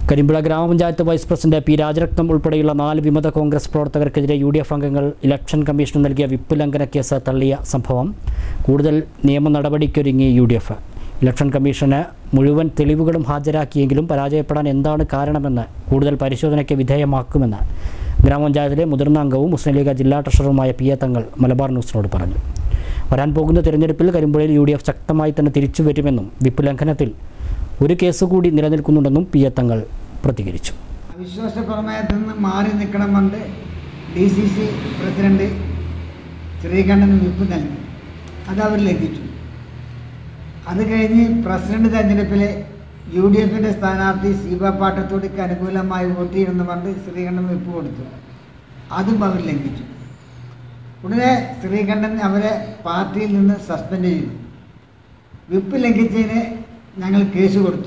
കരിമ്പുഴ ഗ്രാമപഞ്ചായത്ത് vice president P Rajaratnam ഉൾപ്പെടെയുള്ള നാല് വിമത കോൺഗ്രസ് പ്രവർത്തകർക്കെതിരെ യു ഡി എഫ് അംഗങ്ങൾ ഇലക്ഷൻ കമ്മീഷന് നൽകിയ വിപ്പ് ലംഘന കേസ് തള്ളിയ സംഭവം കൂടുതൽ നിയമ നടപടിക്കൊരുങ്ങി യു ഡി എഫ് ഇലക്ഷൻ കമ്മീഷന് മുഴുവൻ തെളിവുകളും ഹാജരാക്കിയെങ്കിലും പരാജയപ്പെടാൻ എന്താണ് കാരണമെന്ന് കൂടുതൽ പരിശോധനയ്ക്ക് വിധേയമാക്കുമെന്ന് ഗ്രാമപഞ്ചായത്തിലെ മുതിർന്ന അംഗവും മുസ്ലിം ലീഗ് ജില്ലാ ട്രഷററുമായ പി എ തങ്ങൾ മലബാർ ന്യൂസിനോട് പറഞ്ഞു വരാൻ പോകുന്ന തെരഞ്ഞെടുപ്പിൽ കരിമ്പുഴയിൽ യു ഡി എഫ് ശക്തമായി തന്നെ തിരിച്ചു വരുമെന്നും വിപ്പ് ലംഘനത്തിൽ ഒരു കേസ് കൂടി നിലനിൽക്കുന്നുണ്ടെന്നും പി എ തങ്ങൾ പ്രതികരിച്ചു അവിശ്വാസ പ്രമേയത്തിൽ നിന്ന് മാറി നിൽക്കണമെന്ന് D C C president Sreekandan whip നൽകി അത് അവർ ലംഘിച്ചു അത് കഴിഞ്ഞ് പ്രസിഡന്റ് തെരഞ്ഞെടുപ്പിൽ യു ഡി എഫിൻ്റെ സ്ഥാനാർത്ഥി സീബ പാട്ടത്തോടിക്ക് അനുകൂലമായി വോട്ട് ചെയ്യണമെന്ന് പറഞ്ഞ് ശ്രീകണ്ഠൻ വിപ്പ് കൊടുത്തു അതും അവർ ലംഘിച്ചു ഉടനെ ശ്രീകണ്ഠൻ അവരെ പാർട്ടിയിൽ നിന്ന് സസ്പെൻഡ് ചെയ്തു വിപ്പ് ലംഘിച്ചതിന് ഞങ്ങൾ കേസ് കൊടുത്തു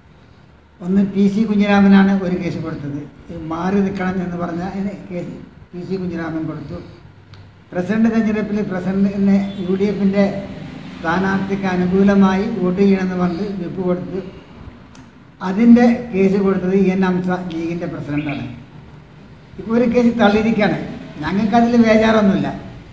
ഒന്ന് പി സി കുഞ്ഞിരാമനാണ് ഒരു കേസ് കൊടുത്തത് ഈ മാറി നിൽക്കണം എന്ന് പറഞ്ഞ അതിന് കേസ് പി സി കുഞ്ഞിരാമൻ കൊടുത്തു പ്രസിഡന്റ് തെരഞ്ഞെടുപ്പിൽ പ്രസിഡന്റിന് യു ഡി എഫിൻ്റെ സ്ഥാനാർത്ഥിക്ക് അനുകൂലമായി വോട്ട് ചെയ്യണമെന്ന് പറഞ്ഞ് വിപ്പ് കൊടുത്തു അതിൻ്റെ കേസ് കൊടുത്തത് ഇ എൻ അംസ ലീഗിൻ്റെ പ്രസിഡന്റാണ് ഇപ്പോൾ ഒരു കേസ് തള്ളിയിരിക്കുകയാണ് ഞങ്ങൾക്കതിൽ ബേജാറൊന്നുമില്ല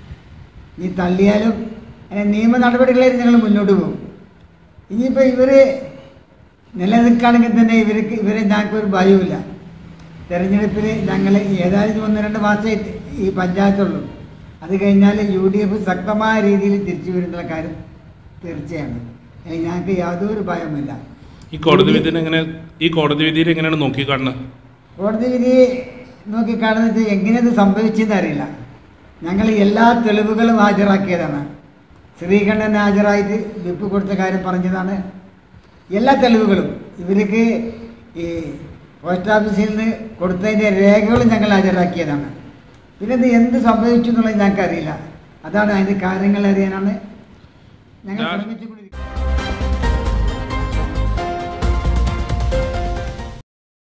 ഈ തള്ളിയാലും അതിന് നിയമ നടപടികളായിട്ട് ഞങ്ങൾ മുന്നോട്ട് പോകും ഇനിയിപ്പോൾ ഇവർ നിലനിൽക്കുകയാണെങ്കിൽ തന്നെ ഇവർക്ക് ഇവരെ ഞങ്ങൾക്ക് ഒരു ഭയവുമില്ല തെരഞ്ഞെടുപ്പിൽ ഞങ്ങൾ ഏതായാലും ഒന്ന് രണ്ട് മാസമേ ഈ പഞ്ചായത്തുള്ളൂ അത് കഴിഞ്ഞാൽ യു ഡി എഫ് ശക്തമായ രീതിയിൽ തിരിച്ചു വരുന്നുള്ള കാര്യം തീർച്ചയാണ് അതിൽ ഞങ്ങൾക്ക് യാതൊരു ഭയവുമില്ല ഈ കോടതി വിധിനെ എങ്ങനെ ഈ കോടതി വിധിയിൽ എങ്ങനെയാണ് നോക്കിക്കാണുന്നത് കോടതി വിധി നോക്കിക്കാണെന്ന് വെച്ചാൽ എങ്ങനെ ഇത് സംഭവിച്ചെന്ന് അറിയില്ല ഞങ്ങൾ എല്ലാ തെളിവുകളും ഹാജരാക്കിയതാണ് ശ്രീകണ്ഠൻ ഹാജരായിട്ട് വിപ്പ് കൊടുത്ത കാര്യം പറഞ്ഞതാണ് എല്ലാ തെളിവുകളും ഇവർക്ക് ഈ പോസ്റ്റ് ഓഫീസിൽ നിന്ന് കൊടുത്തതിൻ്റെ രേഖകളും ഞങ്ങൾ ഹാജരാക്കിയതാണ് പിന്നെ ഇത് എന്ത് സംഭവിച്ചു എന്നുള്ളത് ഞങ്ങൾക്കറിയില്ല അതാണ് അതിൻ്റെ കാര്യങ്ങൾ അറിയാനാണ് ഞങ്ങൾ ഞാൻ- ശ്രമിച്ചുകൊണ്ടിരിക്കുന്നത്